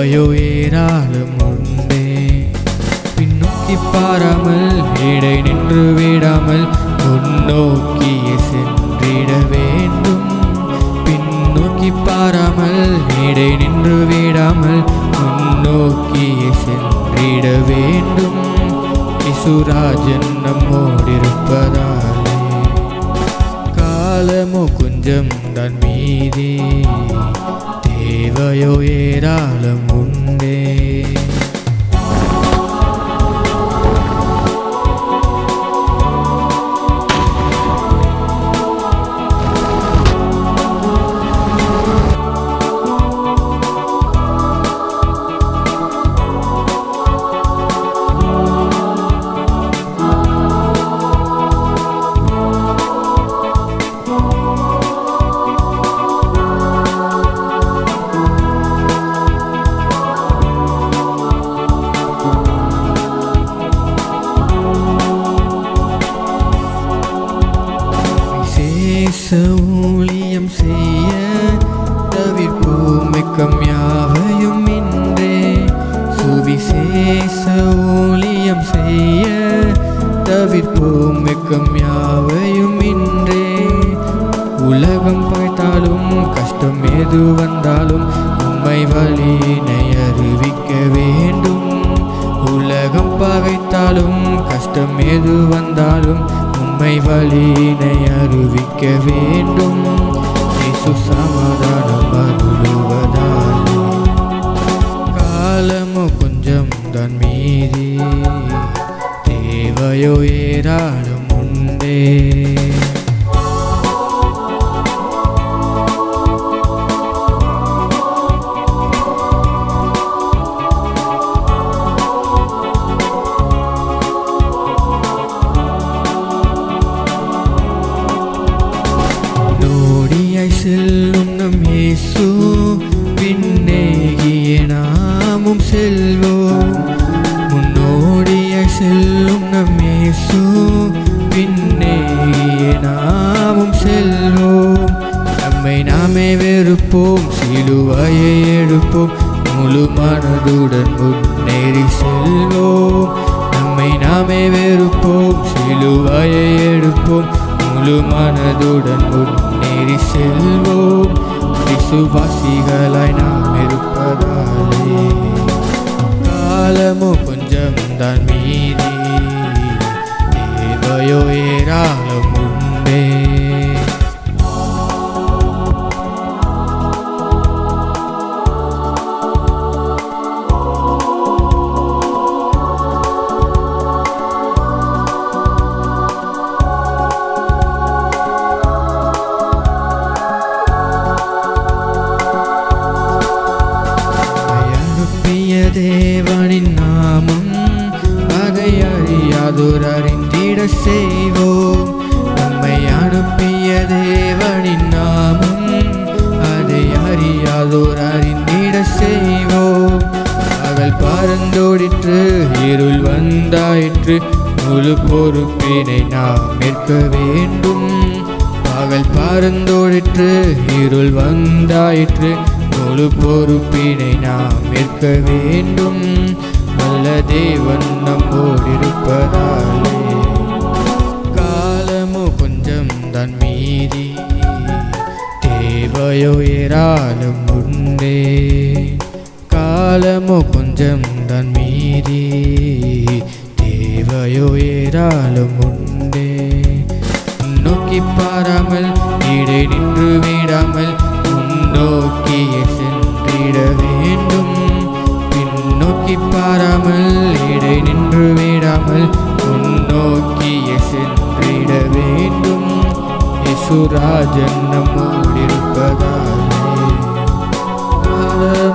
தேவையோ ஏராளம் உண்டே பின்னோக்கி பாராமல் இடை நின்று விடாமல் முன்னோக்கியே சென்றிட வேண்டும் பின்னோக்கி பாராமல் இடை நின்று விடாமல் முன்னோக்கியே சென்றிட வேண்டும் இசுராஜன் நம்மோடிருப்பதாலே காலமோ கொஞ்சம் தான் மீதி தேவையோ ஏராளம் உண்டே விசேஷ ஊழியம் செய்ய தவிர்ப்போம் வெக்கம் யாவையும் இன்றே சுவிசேஷ ஊழியம் செய்ய தவிர்ப்போம் வெக்கம் யாவையும் இன்றே உலகம் பகைத்தாலும் கஷ்டம் எது வந்தாலும் உண்மை வழியினை அறிவிக்க வேண்டும் உலகம் பகைத்தாலும் கஷ்டம் எது வந்தாலும் உண்மை வழியினை அறிவிக்க வேண்டும் இயேசு சமாதானம் அருளுவதாலே காலமோ கொஞ்சம் தான் மீதி தேவையோ ஏராளம் உண்டே நோடியாய் செல்லும் நம் இயேசு பின்னேகிய நாமும் செல்வோம் முன்னோடியாய் செல்லும் நம் இயேசு பின்னேகிய நாமும் செல்வோம் நம்மை நாமே வெறுப்போம் சிலுவையை எடுப்போம் முழு மனதுடன் முன்னேறி செல்வோம் நம்மை நாமே வெறுப்போம் சிலுவையை எடுப்போம் முழு மனதுடன் முன்னேறி செல்வோம் விசுவாசிகளாய் நாம் இருப்பதாலே காலமோ கொஞ்சம் தான் மீதி தேவையோ ஏராளம் உண்டே அனுப்பிய தேவனின் நாமம் அதை அறியாதோர் அறிந்திட செய்வோம் நம்மை அனுப்பிய தேவனின் நாமம் அதை அறியாதோர் அறிந்திட செய்வோம் பகல் பறந்தோடிற்று இருள் வந்தாயிற்று முழு பொறுப்பினை நாம் ஏற்க வேண்டும் பகல் பறந்தோடிற்று இருள் வந்தாயிற்று முழு பொறுப்பினை நாம் ஏற்க வேண்டும் நல்ல தேவன் நம்மோடிருப்பதாலே காலமோ கொஞ்சம் தான் மீதி தேவையோ ஏராளம் உண்டே காலமோ கொஞ்சம் தான் மீதி தேவையோ ஏராளம் உண்டே நோக்கி பாராமல் இடை நின்று விடாமல் முன்னோக்கியே சென்றிட வேண்டும் பின்னோக்கி பாராமல் இடை நின்று விடாமல் முன்னோக்கியே சென்றிட வேண்டும் இசுராஜன் நம்மோடிருப்பதாலே காலம்